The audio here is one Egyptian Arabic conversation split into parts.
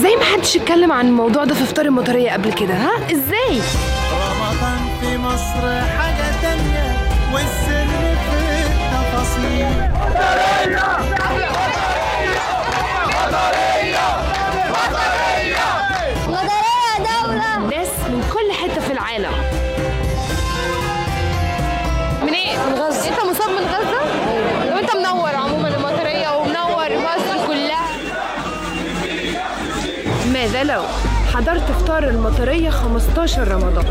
ازاي ما حدش اتكلم عن الموضوع ده في افطار المطريه قبل كده ها ازاي رمضان في مصر حاجة تانية والسر في التفاصيل مدارية دولة ناس من كل حته في العالم منين من غزه انت مصاب من غزه وانت منور عموما المطريه ومنور مصر كلها ماذا لو حضرت افطار المطريه 15 رمضان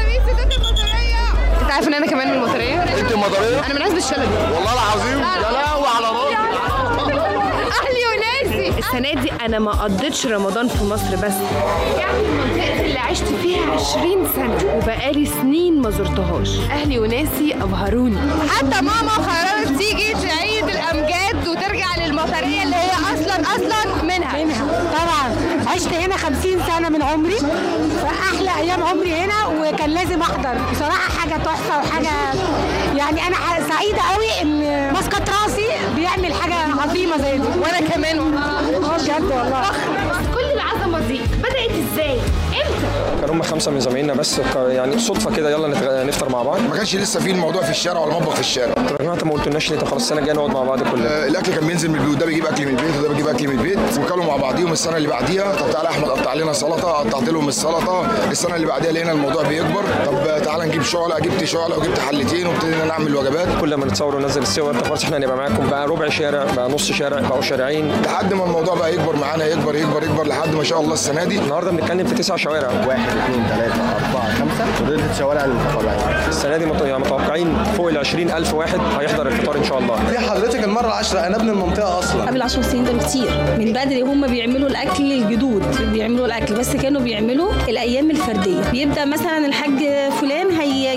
انت عارف ان انا كمان من المطريه انت مداريه انا من عزب الشلبي والله العظيم يا لهوي على راسي اهلي وناسي السنه دي انا ما قضيتش رمضان في مصر بس يعني المنطقه اللي عشت فيها 20 سنه وبقالي سنين ما زرتهاش اهلي وناسي ابهروني حتى ماما قررت تيجي تعيد الامجاد وترجع للمطريه اللي هي اصلا اصلا منها منها طبعا عشت هنا 50 سنه من عمري فاحلى ايام عمري هنا وكان لازم احضر بصراحه حاجه تحفه وحاجه يعني انا ح- سعيده قوي ان مسقط راسي بيعمل حاجه عظيمه زي دي وانا كمان اه بجد والله كل العظمه دي بدات ازاي امتى كان هم خمسه من زمايلنا بس ك- يعني صدفه كده يلا نتغ- نفطر مع بعض ما كانش لسه في الموضوع في الشارع ولا المطبخ في الشارع طب يا جماعه انت ما قلتولناش ليه طب خلاص السنه الجايه نقعد مع بعض كلنا آه، الاكل كان بينزل من البيوت ده بيجيب اكل من البيت وده بيجيب اكل من البيت وكلوا مع بعضيهم السنه اللي بعديها طب تعالى يا احمد قطع لنا سلطه قطعت لهم السلطه السنه اللي بعديها لقينا الموضوع بيكبر طب تعالى نجيب شعله جبت شعله وجبت حلتين وابتدينا نعمل وجبات كل ما نتصور وننزل الصور طب خلاص احنا هنبقى معاكم بقى ربع شارع بقى نص شارع بقوا شارعين لحد ما الموضوع بقى يكبر معانا يكبر يكبر يكبر لحد ما شاء الله السنه دي النهارده بنتكلم في تسع شوارع واحد اثنين ثلاثة أربعة خمسة فضلت شوارع المتطوعين السنه دي مت- يعني متوقعين فوق ال 20000 واحد هيحضر الفطار ان شاء الله دي حضرتك المرة العاشرة أنا ابن المنطقة أصلا قبل 10 سنين ده بكتير من بدري هم بيعملوا الاكل الجدود بيعملوا الاكل بس كانوا بيعملوا الايام الفرديه بيبدا مثلا الحاج فلان هي